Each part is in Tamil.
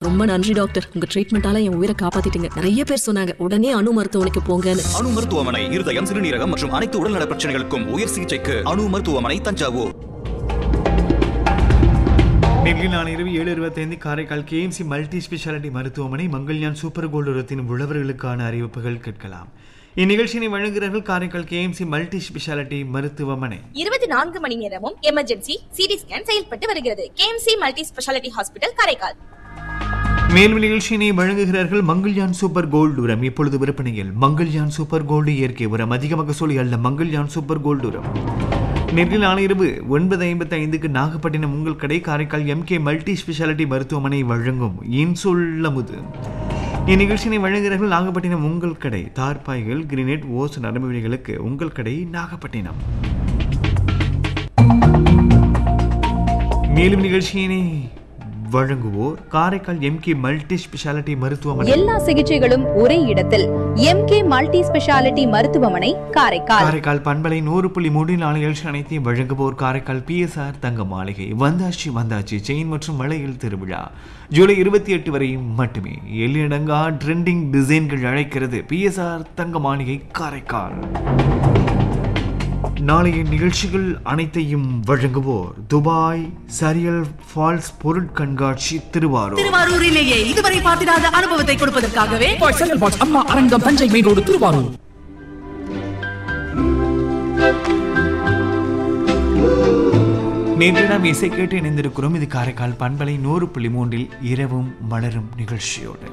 ரொம்ப நன்றி டாக்டர் உங்க ட்ரீட்மெண்டால என் உயிரை காப்பாத்திட்டீங்க நிறைய பேர் சொன்னாங்க உடனே அணு மருத்துவமனைக்கு போங்கன்னு அணு மருத்துவமனை இருதயம் சிறுநீரகம் மற்றும் அனைத்து உடல்நல பிரச்சனைகளுக்கும் உயர் சிகிச்சைக்கு அணு மருத்துவமனை தஞ்சாவூர் நெல்லில் நான் இரவு ஏழு இருபத்தைந்து காரைக்கால் கேஎம்சி மல்டி ஸ்பெஷாலிட்டி மருத்துவமனை மங்கள்யான் சூப்பர் கோல்டு உரத்தின் உழவர்களுக்கான அறிவிப்புகள் கேட்கலாம் இந்நிகழ்ச்சியினை வழங்குகிறார்கள் காரைக்கால் கேஎம்சி மல்டி ஸ்பெஷாலிட்டி மருத்துவமனை இருபத்தி நான்கு மணி நேரமும் எமர்ஜென்சி சிடி ஸ்கேன் செயல்பட்டு வருகிறது KMC multi speciality hospital Karaikal மேலும் நிகழ்ச்சியினை வழங்குகிறார்கள் மங்கள்யான் சூப்பர் கோல்டு உரம் இப்பொழுது விற்பனையில் மங்கள்யான் சூப்பர் கோல்டு இயற்கை உரம் அதிக மகசூலி அல்ல மங்கள்யான் சூப்பர் கோல்டு உரம் நேரில் ஆணையரவு ஒன்பது ஐம்பத்தி ஐந்துக்கு நாகப்பட்டினம் உங்கள் கடை காரைக்கால் எம்கே மல்டி ஸ்பெஷாலிட்டி மருத்துவமனை வழங்கும் இன்சொல்லமுது இந்நிகழ்ச்சியினை வழங்குகிறார்கள் நாகப்பட்டினம் உங்கள் கடை தார்பாய்கள் கிரினேட் ஓஸ் நரம்பு விழிகளுக்கு உங்கள் கடை நாகப்பட்டினம் மேலும் நிகழ்ச்சியினை வழங்குவோர் காரைக்கால் எம்கே மல்டி ஸ்பெஷாலிட்டி மருத்துவமனை எல்லா சிகிச்சைகளும் ஒரே இடத்தில் எம்கே மல்டி ஸ்பெஷாலிட்டி மருத்துவமனை காரைக்கால் காரைக்கால் பண்பலை நூறு புள்ளி மூன்று நாலு நிகழ்ச்சி அனைத்தையும் வழங்குவோர் காரைக்கால் பிஎஸ்ஆர் தங்க மாளிகை வந்தாச்சு வந்தாச்சு செயின் மற்றும் மலையில் திருவிழா ஜூலை இருபத்தி எட்டு வரை மட்டுமே எல்லிடங்கா ட்ரெண்டிங் டிசைன்கள் அழைக்கிறது பிஎஸ்ஆர் தங்க மாளிகை காரைக்கால் நாளைய நிகழ்ச்சிகள் அனைத்தையும் வழங்குவோர் துபாய் சரியல் ஃபால்ஸ் பொருட்கண்காட்சி திருவாரூர் திருவாரூரிலேயே இதுவரை பார்த்திராத அனுபவத்தை கொடுப்பதற்காகவே பாய் செங்கல் பாய்ஸ் அம்மா அரங்கம் தஞ்சை மெயின் ரோடு திருவாரூர் நேற்று நாம் இசை கேட்டு இணைந்திருக்கிறோம் இது காரைக்கால் பண்பலை நூறு புள்ளி மூன்றில் இரவும் மலரும் நிகழ்ச்சியோடு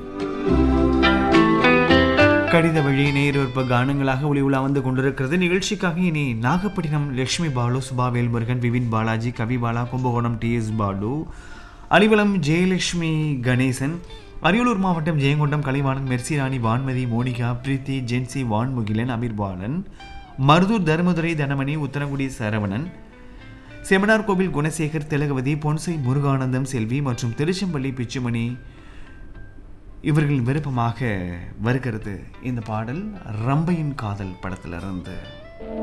கடித வழி நேரொற்ப கானங்களாக ஒளி உலா வந்து கொண்டிருக்கிறது நிகழ்ச்சிக்காக இனி நாகப்பட்டினம் லட்சுமி பாலு சுபா வேல்முருகன் விபின் பாலாஜி கவி பாலா கும்பகோணம் டி எஸ் பாலு அலிவலம் ஜெயலட்சுமி கணேசன் அரியலூர் மாவட்டம் ஜெயங்கொண்டம் கலைவாணன் மெர்சிராணி வான்மதி மோனிகா பிரீத்தி ஜென்சி வான்முகிலன் அமீர்பாலன் மருதூர் தர்மதுரை தனமணி உத்தரங்குடி சரவணன் செமினார் கோவில் குணசேகர் திலகவதி பொன்சை முருகானந்தம் செல்வி மற்றும் திருச்செம்பள்ளி பிச்சுமணி இவர்கள் விருப்பமாக வருகிறது இந்த பாடல் ரம்பையின் காதல் படத்திலிருந்து